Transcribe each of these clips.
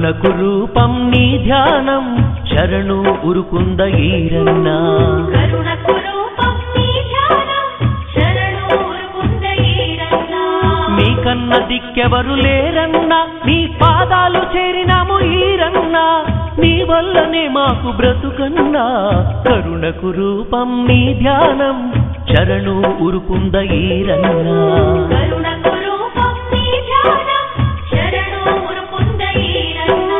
కరుణకు రూపం నీ ధ్యానం శరణు ఉరుకుంద ఈరన్న కరుణకు రూపం నీ ధ్యానం శరణు ఊరుకుంద ఈరన్నా నీ కన్న దిక్కెవరు లేరన్నా నీ పాదాలు చేరినాము ఈరన్నా నీ వల్లనే మాకు బ్రతుకన్నా కరుణకు రూపం నీ ధ్యానం శరణు ఉరుకుంద ఈరన్నా కరుణకు రూపం నీ ధ్యానం శరణు ఊరుకుంద ఈరన్నా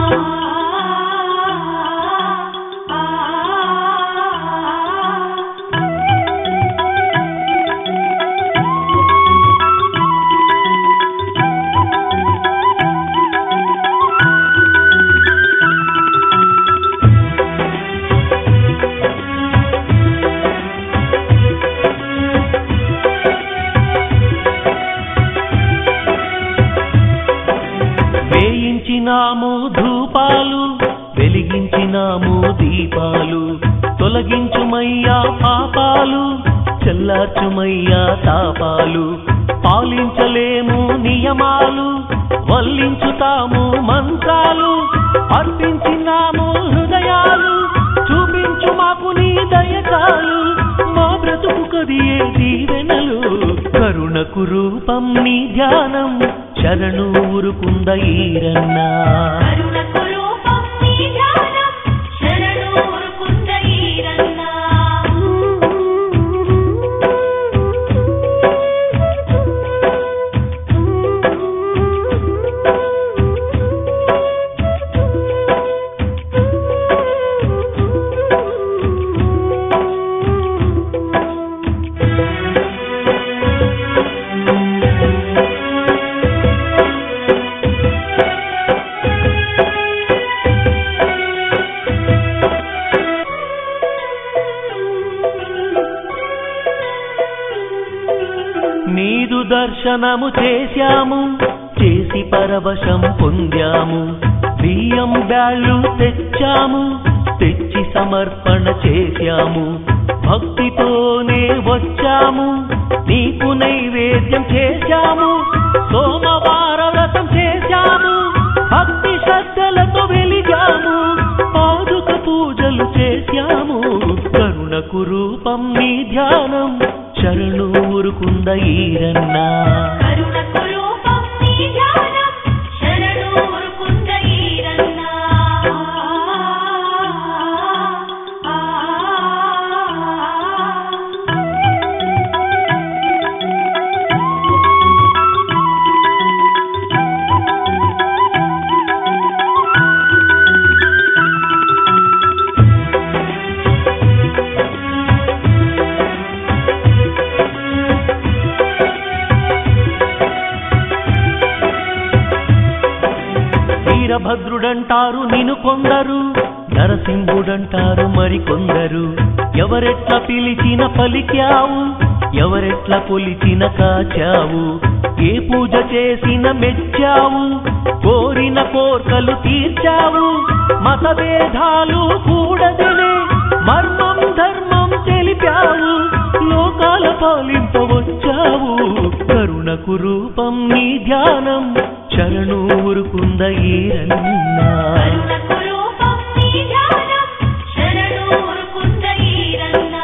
వేయించినాము ధూపాలు వెలిగించినాము దీపాలు తొలగించుమయ్యా పాపాలు చెల్లార్చుమయ్యా తాపాలు పాలించలేము నియమాలు వల్లించుతాము మంత్రాలు అర్పించినాము హృదయాలు చూపించు మాకు నీ దయచాలు మా బ్రతుకు కదియే దీవెనలు కరుణకు రూపం నీ ధ్యానం శరణు ఊరుకుంద ఈరన్నా కరుణకు రూపం నీ ధ్యానం శరణు ఊరుకుంద ఈరన్నా నీదు దర్శనము చేశాము చేసి పరవశం పొందాము బియ్యం బ్యాళ్ళు తెచ్చాము తెచ్చి సమర్పణ చేశాము భక్తితోనే వచ్చాము నీకు నైవేద్యం చేశాము సోమవార వ్రతం చేశాము భక్తి శ్రద్ధలతో వెలిగాము పాదుక పూజలు చేశాము కరుణకు రూపం నీ ధ్యానం శరణు ఊరుకుంద ఈరన్నా కరుణకు రూపం నీ ధ్యానం శరణు ఊరుకుంద ఈరన్నా వీరభద్రుడంటారు నిన్ను కొందరు నరసింహుడంటారు మరికొందరు ఎవరెట్లా పిలిచిన పలికావు ఎవరెట్లా కొలిచిన కాచావు ఏ పూజ చేసిన మెచ్చావు కోరిన కోర్కలు తీర్చావు మతభేదాలు కూడదనే మర్మం ధర్మం తెలిపావు లోకాల పాలింపవచ్చావు కరుణకు రూపం నీ ధ్యానం శరణు ఊరుకుంద ఈరన్నా కరుణకు రూపం నీ ధ్యానం శరణు ఊరుకుంద ఈరన్నా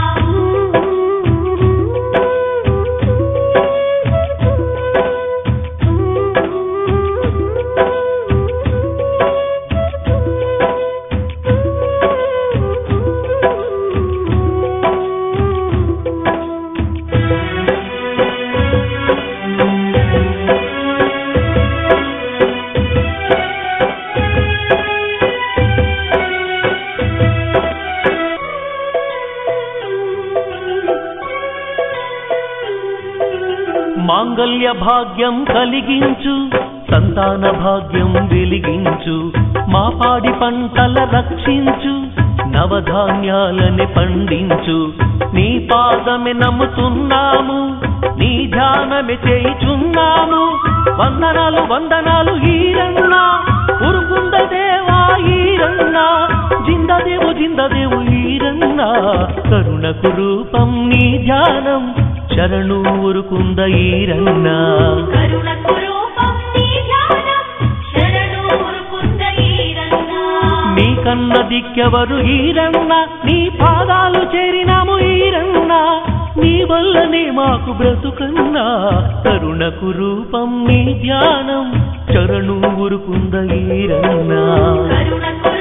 మాంగళ్య భాగ్యం కలిగించు సంతాన భాగ్యం వెలిగించు మా పాడి పంటల రక్షించు నవధాన్యాలని పండించు నీ పాదమే నమ్ముతున్నాము నీ ధ్యానమే చేయుచున్నాము వందనాలు వందనాలు ఈరన్నా ఉరుకుంద దేవా ఈరన్నా జిందదేవు జిందదేవు ఈరన్నా కరుణకు రూపం నీ ధ్యానం శరణు ఊరుకుంద ఈరన్నా కరుణకు రూపం నీ ధ్యానం శరణు ఊరుకుంద కన్న దిక్కెవరు ఈరన్న నీ పాదాలు చేరినాము ఈరన్న నీ వల్లనే మాకు బ్రతుకన్నా కరుణకు రూపం నీ ధ్యానం చరణు ఊరుకుంద ఈరన్నా కరుణకు